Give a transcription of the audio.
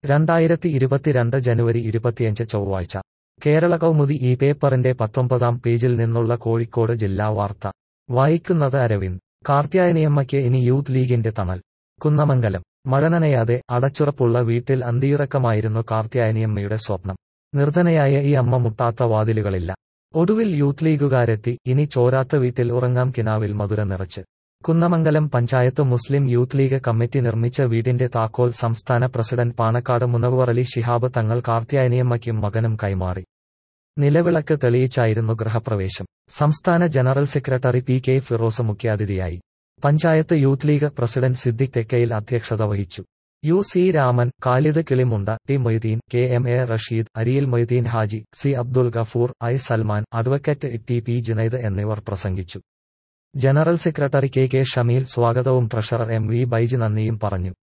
രണ്ടായിരത്തി ഇരുപത്തിരണ്ട് ജനുവരി ഇരുപത്തിയഞ്ച് ചൊവ്വാഴ്ച കേരള കൗമുദി ഈ പേപ്പറിന്റെ പത്തൊമ്പതാം പേജിൽ നിന്നുള്ള കോഴിക്കോട് ജില്ലാ വാർത്ത വായിക്കുന്നത് അരവിന്ദ് കാർത്യായനിയമ്മയ്ക്ക് ഇനി യൂത്ത് ലീഗിന്റെ തണൽ കുന്നമംഗലം മഴ നനയാതെ അടച്ചുറപ്പുള്ള വീട്ടിൽ അന്തിയുറക്കമായിരുന്നു കാർത്യായനിയമ്മയുടെ സ്വപ്നം നിർധനയായ ഈ അമ്മ മുട്ടാത്ത വാതിലുകളില്ല ഒടുവിൽ യൂത്ത് ലീഗുകാരെത്തി ഇനി ചോരാത്ത വീട്ടിൽ ഉറങ്ങാം കിനാവിൽ മധുര നിറച്ച് Kunnamangalam panchayat Muslim Youth League committee നിർമ്മിച്ച വീടിന്റെ താക്കോൽ സംസ്ഥാന പ്രസിഡന്റ് പാണക്കാട് മുനവ്വർ അലി ശിഹാബ് തങ്ങൾ കാർത്തിയായനിയമ്മയ്ക്കും മകനും കൈമാറി നിലവിളക്ക് തെളിയിച്ചായിരുന്നു ഗൃഹപ്രവേശം സംസ്ഥാന general secretary P K Firos മുഖ്യാതിഥിയായി panchayat Youth League president Siddique Thekkayil അധ്യക്ഷത വഹിച്ചു U C Raman Khalid Kilimunda T Moideen K M A Rasheed Ariyil Moideen Haji C Abdul Gafoor I Salman advocate T P Junaid എന്നിവർ പ്രസംഗിച്ചു general secretary K K Shameel സ്വാഗതവും ട്രഷറർ എം വി ബൈജ് നന്ദിയും പറഞ്ഞു